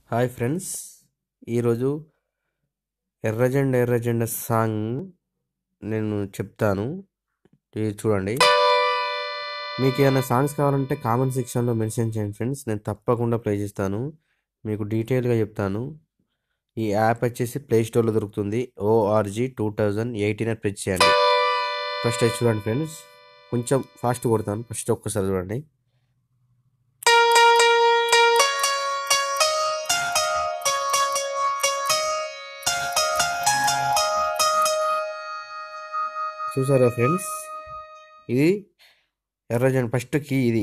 hi friends ఈరోజు ఎర్రజెండ ఎర్రజెండ song నేను చెప్తాను ఇది చూడండి మీకు ఏమైనా సాంగ్స్ కావాలంటే కామెంట్ సెక్షన్లో మెన్షన్ చేయండి ఫ్రెండ్స్ నేను తప్పకుండా ప్లే చేస్తాను మీకు డీటెయిల్గా చెప్తాను ఈ యాప్ వచ్చేసి ప్లే స్టోర్లో దొరుకుతుంది ఓఆర్జీ టూ థౌజండ్ ఎయిటీన్ అని ప్రెస్ చేయండి ఫస్ట్ అది చూడండి ఫ్రెండ్స్ కొంచెం ఫాస్ట్ కొడతాను ఫస్ట్ ఒక్కసారి చూడండి చూసారా ఫ్రెండ్స్ ఇది ఎర్రజెండ ఫస్ట్ కీ ఇది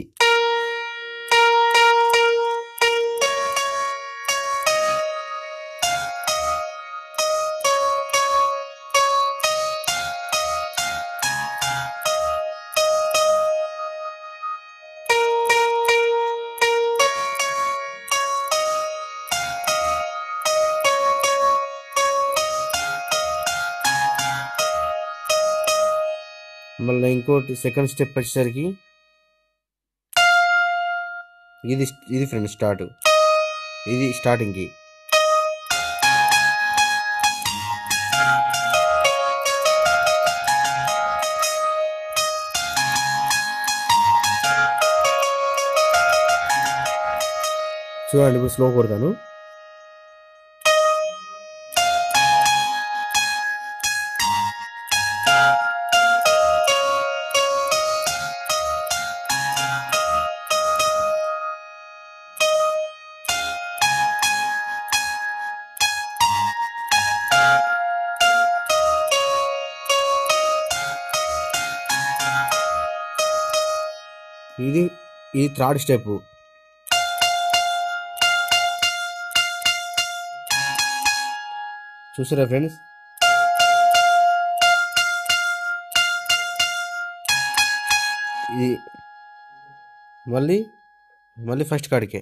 మళ్ళీ ఇంకోటి సెకండ్ స్టెప్ వచ్చేసరికి ఇది ఇది ఫ్రెండ్ స్టార్ట్ ఇది స్టార్టింగ్కి చూడండి ఇప్పుడు స్లో కొడతాను ఇది ఇది థర్డ్ స్టెప్ చూసారా ఫ్రెండ్స్ ఇది మళ్ళీ మళ్ళీ ఫస్ట్ కాడికే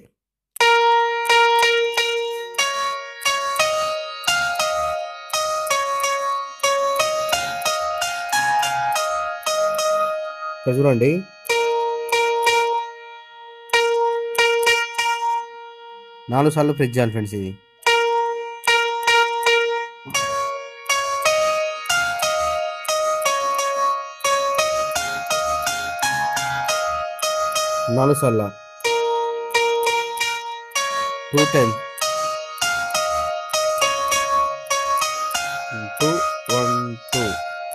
ఇక్కడ చూడండి నాలుగు సార్లు ప్రెస్ చేయాలి ఫ్రెండ్స్ ఇది నాలుగు సార్లు two ten two one two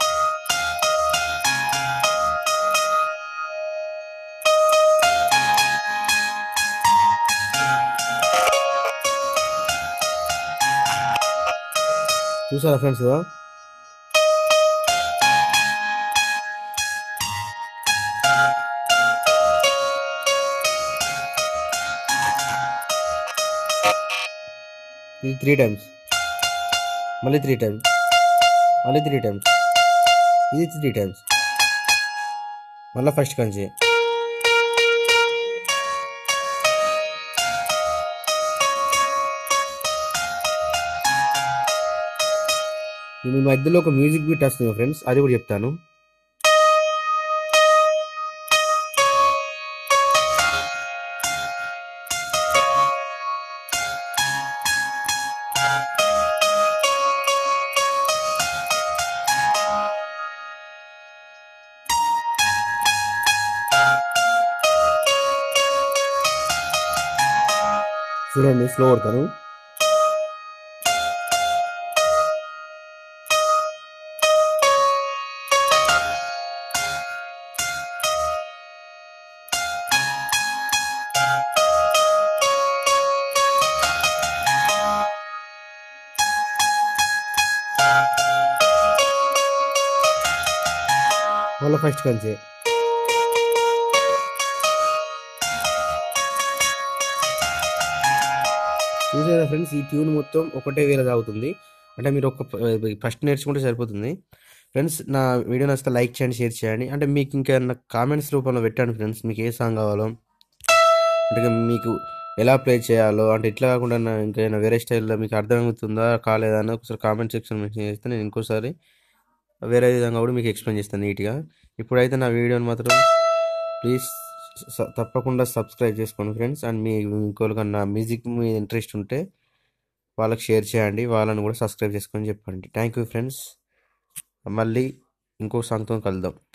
చూసారా ఫ్రెండ్స్ ఇది త్రీ టైమ్స్ మళ్ళీ త్రీ టైమ్స్ మళ్ళీ త్రీ టైమ్స్ ఇది త్రీ టైమ్స్ మళ్ళీ ఫస్ట్ కంచి మీ మధ్యలో ఒక మ్యూజిక్ బీట్ వస్తుంది ఫ్రెండ్స్ అది కూడా చెప్తాను చూడండి స్లో కొడతాను మళ్ళీ ఫస్ట్ కంచి చూసారా ఫ్రెండ్స్ ఈ ట్యూన్ మొత్తం ఒకటే వేల తాగుతుంది అంటే మీరు ఒక ఫస్ట్ నేర్చుకుంటే సరిపోతుంది ఫ్రెండ్స్ నా వీడియో నచ్చితే లైక్ చేయండి షేర్ చేయండి అంటే మీకు ఇంకా కామెంట్స్ రూపంలో పెట్టండి ఫ్రెండ్స్ మీకు ఏ సాంగ్ కావాలో అంటే మీకు ఎలా ప్లే చేయాలో అంటే ఇట్లా కాకుండా నా- ఇంకా ఏమైనా వేరే స్టైల్లో మీకు అర్థమవుతుందా కాలేదా అని ఒకసారి కామెంట్ సెక్షన్ మెన్షన్ చేస్తే నేను ఇంకోసారి వేరే విధంగా కూడా మీకు ఎక్స్ప్లెయిన్ చేస్తాను నీట్గా ఇప్పుడైతే నా వీడియోని మాత్రం ప్లీజ్ స- తప్పకుండా సబ్స్క్రైబ్ చేసుకోండి ఫ్రెండ్స్ అండ్ మీ ఇంకోరికన్నా మ్యూజిక్ మీద ఇంట్రెస్ట్ ఉంటే వాళ్ళకి షేర్ చేయండి వాళ్ళని కూడా సబ్స్క్రైబ్ చేసుకొని చెప్పండి థ్యాంక్ యూ ఫ్రెండ్స్ మళ్ళీ ఇంకో సాంగ్తో కలుద్దాం